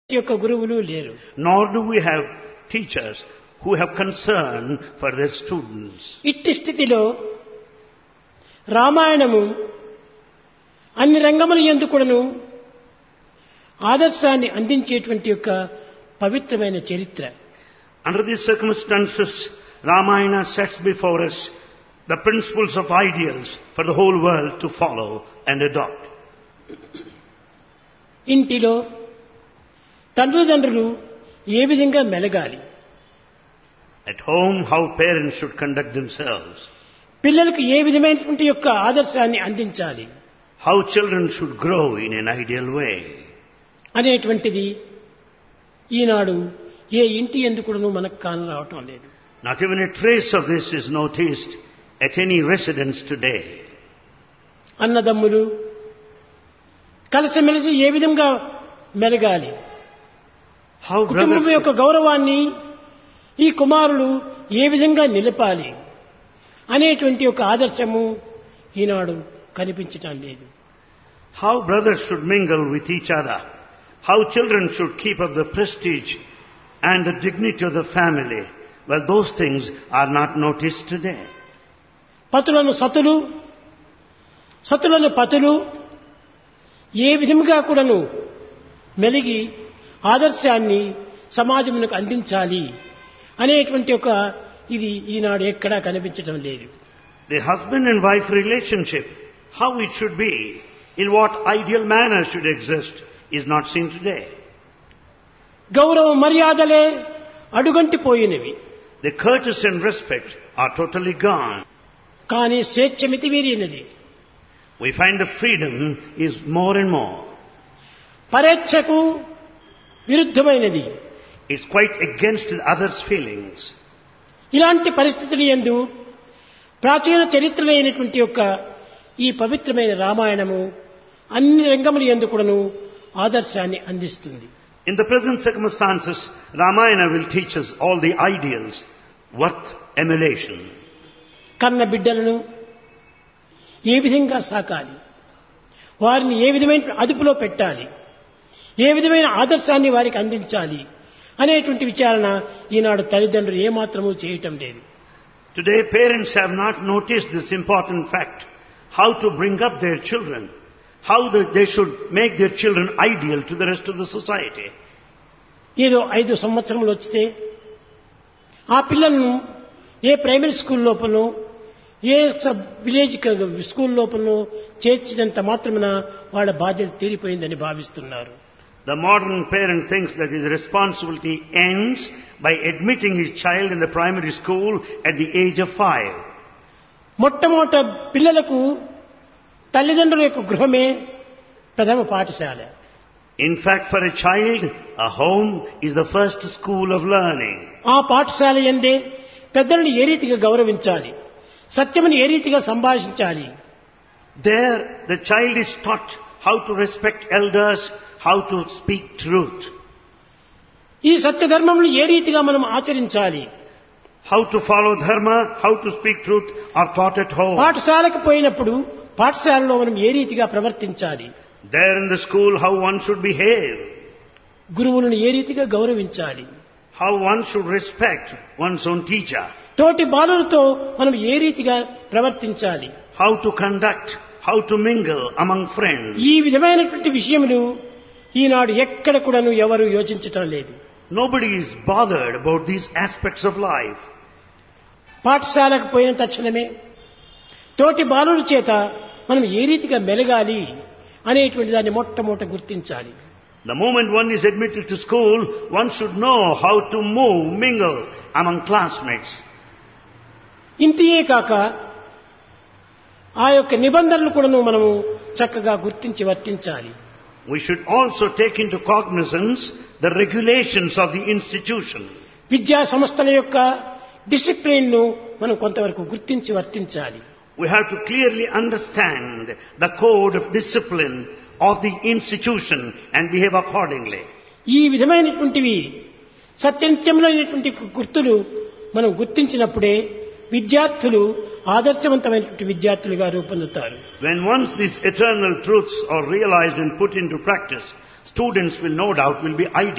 యొక్క గురువులు లేరు Nor do we have teachers who have concern for their students. ఇట్టి స్థితిలో రామాయణము అన్ని రంగముల ఎందుకును ఆదర్శాన్ని అందించేటువంటి యొక్క పవిత్రమైన చరిత్ర Under these circumstances, Ramayana sets before us the principles of ideals for the whole world to follow and adopt. ఇంటిలో తండ్రుదండ్రులు ఏ విధంగా మెలగాలి At home, how parents should conduct themselves, పిల్లలకు ఏ విధమైనటువంటి యొక్క ఆదర్శాన్ని అందించాలి how children should grow in an ideal way. అనేటువంటిది ఈనాడు ఏ ఇంటి ఎందుకును మనకు కాన రావటం లేదు Not even a trace of this is noticed at any residence today. అన్నదమ్ములు కలిసిమెలిసి ఏ విధంగా మెలగాలి How కుటుంబం brothers యొక్క గౌరవాన్ని ఈ కుమారులు ఏ విధంగా నిలపాలి అనేటువంటి ఒక ఆదర్శము ఈనాడు కనిపించటం లేదు How brothers should mingle with each other. How children should keep up the prestige and the dignity of the family. Well, those things are not noticed today. పతులను సతులు సతులను పతులు ఏ విధంగా కూడాను మెలిగి ఆదర్శాన్ని సమాజమునకు అందించాలి అనేటువంటి ఒక ఇది ఈనాడు ఎక్కడా కనిపించడం లేదు The husband and wife relationship, how it should be, in what ideal manner should exist, is not seen today. గౌరవ మర్యాదలే అడుగంటిపోయినవి The courtesy and respect are totally gone. కానీ స్వేచ్ఛ మితిమీరినది We find the freedom is more and more. పరేచ్ఛకు విరుద్ధమైనది It's quite against the other's feelings. ఇలాంటి పరిస్థితులు ఎందు ప్రాచీన చరిత్రలైనటువంటి యొక్క ఈ పవిత్రమైన రామాయణము అన్ని రంగముల ఎందు కూడాను ఆదర్శాన్ని అందిస్తుంది In the present circumstances, Ramayana will teach us all the ideals worth emulation. కన్న బిడ్డలను ఏ విధంగా సాకాలి వారిని ఏ విధమైన అదుపులో పెట్టాలి ఏ విధమైన ఆదర్శాన్ని వారికి అందించాలి అనేటువంటి విచారణ ఈనాడు తల్లిదండ్రులు ఏమాత్రమూ చేయటం లేదు Today, parents have not noticed this important fact how to bring up their children, how the, they should make their children ideal to the rest of the society. ఏదో ఐదు సంవత్సరములు వచ్చితే ఆ పిల్లలను ఏ ప్రైమరీ స్కూల్ లోపలనో ఏ సబ్ విలేజ్ క- స్కూల్ లోపలనో చేర్చినంత మాత్రమున వాళ్ళ బాధ్యత తీరిపోయిందని భావిస్తున్నారు The modern parent thinks that his responsibility ends by admitting his child in the primary school at the age of five. మొట్టమొదట పిల్లలకు తల్లిదండ్రుల యొక్క గృహమే ప్రథమ పాఠశాల In fact, for a child, a home is the first school of learning. ఆ పాఠశాల ఎందే పెద్దలను ఏ రీతిగా గౌరవించాలి సత్యముని ఏ రీతిగా సంభాషించాలి There, the child is taught how to respect elders, how to speak truth, ఈ సత్యధర్మములు ఏ రీతిగా మనం ఆచరించాలి how to follow dharma, how to speak truth are taught at home. పాఠశాలకు పోయినప్పుడు పాఠశాలలో మనం ఏ రీతిగా ప్రవర్తించాలి There in the school, how one should behave, గురువులను ఏ రీతిగా గౌరవించాలి how one should respect one's own teacher, తోటి బాలులతో మనం ఏ రీతిగా ప్రవర్తించాలి how to conduct, how to mingle among friends. ఈ విధమైనటువంటి విషయములు ఈనాడు ఎక్కడ కూడాను ఎవరు యోచించటం లేదు Nobody is bothered about these aspects of life. పాఠశాలకు పోయిన తక్షణమే తోటి బాలుల చేత మనం ఏ రీతిగా మెలగాలి అనేటువంటి దాన్ని మొట్టమొదట గుర్తించాలి The moment one is admitted to school, one should know how to move, mingle among classmates. ఇంతియే కాక ఆ యొక్క నిబంధనలు కూడాను మనము చక్కగా గుర్తించి వర్తించాలి We should also take into cognizance the regulations of the institution. విద్యా సంస్థల యొక్క డిసిప్లిన్ ను మనం కొంతవరకు గుర్తించి వర్తించాలి We have to clearly understand the code of discipline of the institution and behave accordingly. ఈ విధమైనటువంటివి సత్యనిత్యములైనటువంటి గుర్తులు మనం గుర్తించినప్పుడే విద్యార్థులు ఆదర్శవంతమైనటువంటి విద్యార్థులుగా రూపొందుతారు When once these eternal truths are realized and put into practice, students will no doubt will be ideal.